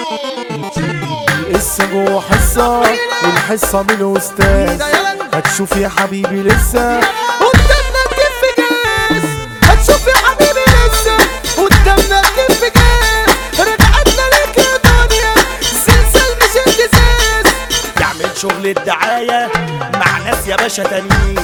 لسه جوه حصة والحصة من الأستاذ هتشوف يا حبيبي لسه قدامنا كيف جاز هتشوف يا حبيبي لسه قدامنا كيف جاز رجعتنا لك يا دنيا زلزال مش اهتزاز يعمل شغل الدعاية مع ناس يا باشا تانيين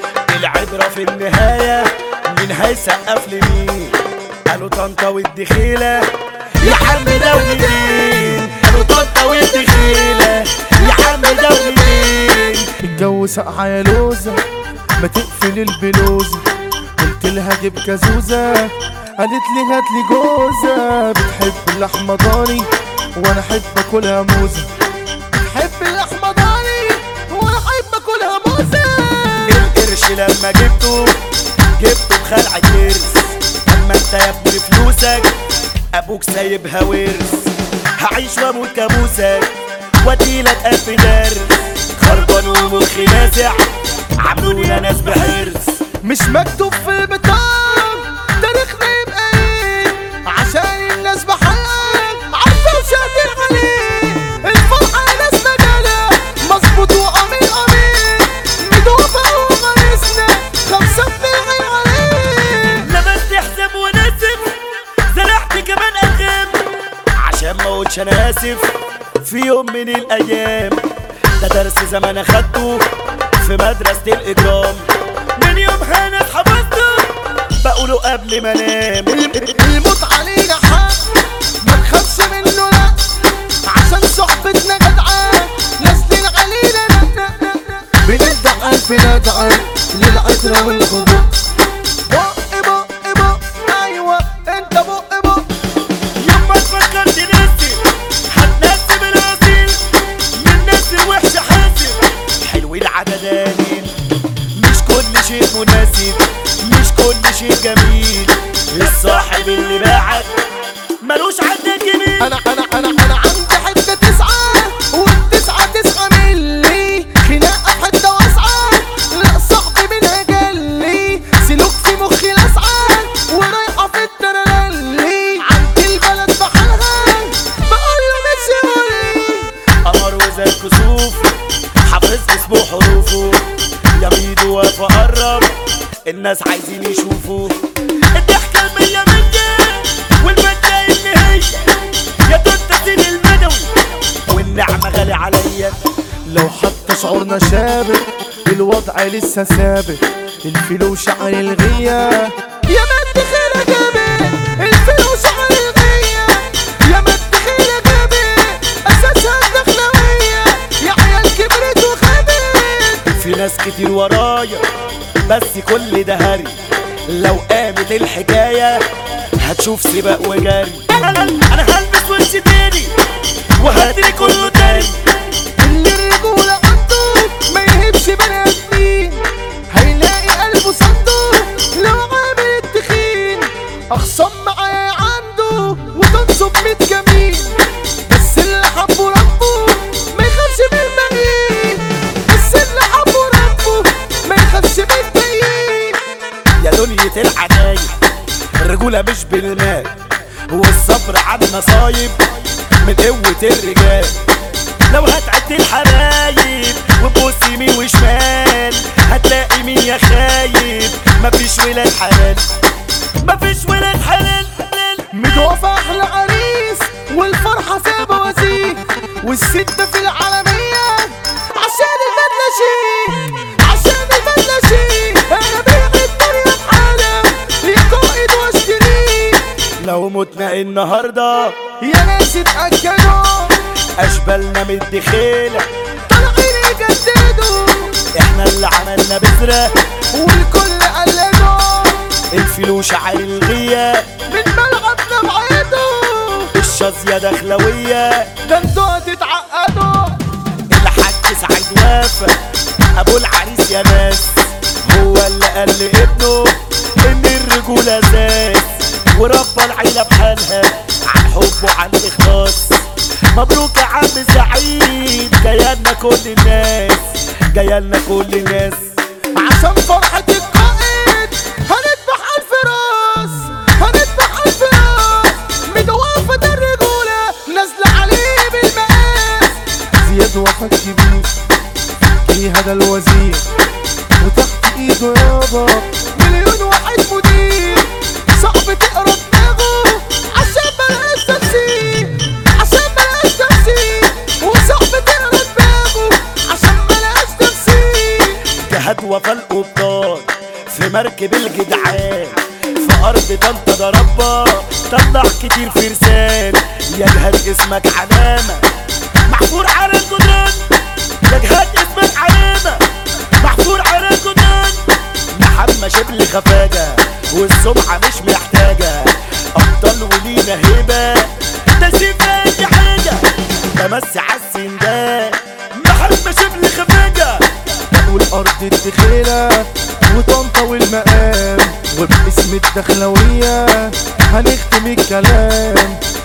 العبرة في النهاية مين هيسقف لمين قالوا طنطا والدخيلة يا عم دولي مين قالوا طنطا والدخيلة يا عم دولي مين الجو سقعة يا لوزة ما تقفل البلوزة قلت لها جيب كازوزة قالت لي هات لي جوزة بتحب اللحمة ضاني وانا احب اكلها موزة حب اللحمة ضاني وانا احب اكلها موزة القرش لما جبته جبته بخلعة كرس اما انت يا ابني فلوسك ابوك سايبها ورث هعيش واموت كابوسك واديلك الف درس خربان ومخي نازع عاملونا ناس بحرص مش مكتوب في البطاق تاريخنا يبقى ايه عشان الناس بحالك عارفة وشاهدين عليه الفرحة ناس مجالة مظبوط وأمين أمين مدوفة وغريزنا خمسة بنلغي عليه لبست حزام وناسف زرعت كمان أغام عشان ما اقولش انا اسف في يوم من الايام ده درس زمان اخدته في مدرسة الاجرام من يومها انا اتحفظته بقوله قبل ما انام الموت علينا حق ما نخافش منه لا عشان صحبتنا جدعان نازلين علينا لا لا لا لا بندع ألف ندعة للعترة والخضوع بق بق بق أيوة أنت بق بق يوم ما تفكر تنسي هتنسي الاصيل من الناس الوحشة حاسب حلو العددانين مش كل شيء مناسب مش كل شيء جميل الصاحب اللي باعك ملوش عندك جميل أنا أنا أنا أنا عندي حتة تسعة والتسعة تسعة ملي خناقة في حتة واسعة لا صاحبي منها جالي سلوك في مخي لسعة ورايحة في الترللي عندي البلد بحالها بقول له مش يقولي قمر وزي الكسوف حافظ اسمه حروفه يا ميدو واقف قرب الناس عايزين يشوفوا الضحكة المية مني والمادة اللي هي يا تنتسين البدوي والنعمة غالي عليا لو حتى شعورنا شابك الوضع لسه ثابت الفلوس عن الغية يا مد خيرة جابت الفلوس على الغية يا مد خيرة جابت أساسها الدخلوية يا عيال كبرت وخدت في ناس كتير ورايا بس كل ده هري لو قامت الحكاية هتشوف سباق وجري انا هلبس وش تاني وهدري كله تاني اللي الرجولة عنده ما يهبش بني آدمين هيلاقي قلبه صندوق لو عامل التخين أخصم معاه عنده وتنصب ميت جميل بس اللي حبه ربه ما يخافش من الباقيين بس اللي حبه ربه ما يخافش من الباقيين يا دنيا العجايب الرجولة مش بالمال والصبر على المصايب من قوة الرجال لو هتعد الحبايب وتبص يمين وشمال هتلاقي مين يا خايب مفيش ولاد حلال مفيش ولاد حلال متوفى احلى عريس والفرحة سابة وزير والستة في العالمية عشان البدلة شيك عشان البدلة شيك انا بيع الدنيا بحالة يا قائد واشتريه لو متنا النهارده يا ناس اتأكدوا اشبالنا من الدخيلة طالعين يجددوا احنا اللي عملنا بذرة والكل قلدوا الفلوس على الغية من ملعبنا بعيدوا الشظية دخلوية ده انتوا هتتعقدوا الحاج سعيد وافق ابو العريس يا ناس هو اللي قال لابنه ان الرجولة اساس وربى العيلة بحالها عن حب وعن اخلاص مبروك يا عم سعيد جايلنا كل الناس جايلنا كل الناس عشان فرحة القائد هنذبح ألف راس هنذبح ألف راس متوافة الرجولة نازلة عليه يابا مليون واحد مدير صعب تقرا دماغه عشان بلاش تفسير عشان بلاش تفسير وصعب تقرا دماغه عشان بلاش تفسير جهاد وفا القبطان في مركب الجدعان في ارض طنطا ده ربا طلع كتير فرسان يا جهاد اسمك علامة محفور على الجدران يا جهاد اسمك علامة محفور على الجدران محمد شبل خفاجة والسمعة مش محتاجة أبطال ولينا هبة ده سيف أي حاجة تمسي عالسندان محمد شبل خفاجة والارض الدخيلة وطنطا والمقام وباسم الدخلوية هنختم الكلام